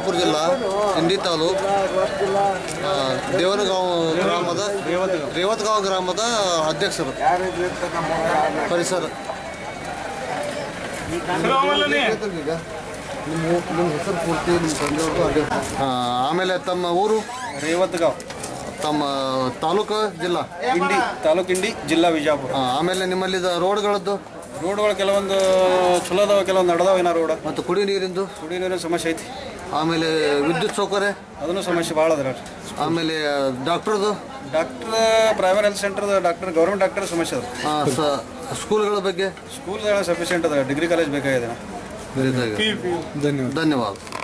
ನಾಗಪುರ ಜಿಲ್ಲಾ ಇಂಡಿ ತಾಲೂಕ್ ಆ, ದೇವನಗಾಂವ್ ಗ್ರಾಮದ ರೇವತ್ಗಾಂವ್ ಗ್ರಾಮದ ಅಧ್ಯಕ್ಷರು ಪರಿಸರ ನಿಮ್ಮ ನಿಮ್ಮ ಹೆಸರು ಪೂರ್ತಿ ನಿಮ್ಮ ತಂದೆಯವ್ರದ್ದು ಅಡ್ರೆಸ್ ಆ, ಆಮೇಲೆ ತಮ್ಮ ಊರು ರೇವತ್ಗಾಂವ್ ತಮ್ಮ ತಾಲೂಕು ಜಿಲ್ಲಾ ಇಂಡಿ ತಾಲೂಕು ಇಂಡಿ ಜಿಲ್ಲಾ ವಿಜಯಪುರ ಆ, ಆಮೇಲೆ ನಿಮ್ಮಲ್ಲಿ ರೋಡ್ಗಳದ್ದು ರೋಡ್ಗಳು ಕೆಲವೊಂದು ಚಲೋ ಅದಾವ ಕೆಲವೊಂದು ನಡ್ದಾವ ಏನೋ ರೋಡ್ ಮತ್ತು ಕುಡಿ ನೀರಿಂದು ಕುಡಿ ನೀರಿನ ಸಮಸ್ಯೆ ಐತಿ ಆಮೇಲೆ ವಿದ್ಯುತ್ ಸೌಕರ್ಯ ಅದನ್ನು ಸಮಸ್ಯೆ ಭಾಳ ಅದ ಆಮೇಲೆ ಡಾಕ್ಟ್ರದು doctor private health centre doctor government doctor ಸಮಸ್ಯೆ ಅದ ಆ, ಸ- ಸ್ಕೂಲ್ಗಳ ಬಗ್ಗೆ ಸ್ಕೂಲ್ ಸಫಿಷಿಯೆಂಟ್ ಅದ ಡಿಗ್ರಿ ಕಾಲೇಜ್ ಬೇಕಾಗಿದೆ ಧನ್ಯವಾದ ಧನ್ಯವಾದ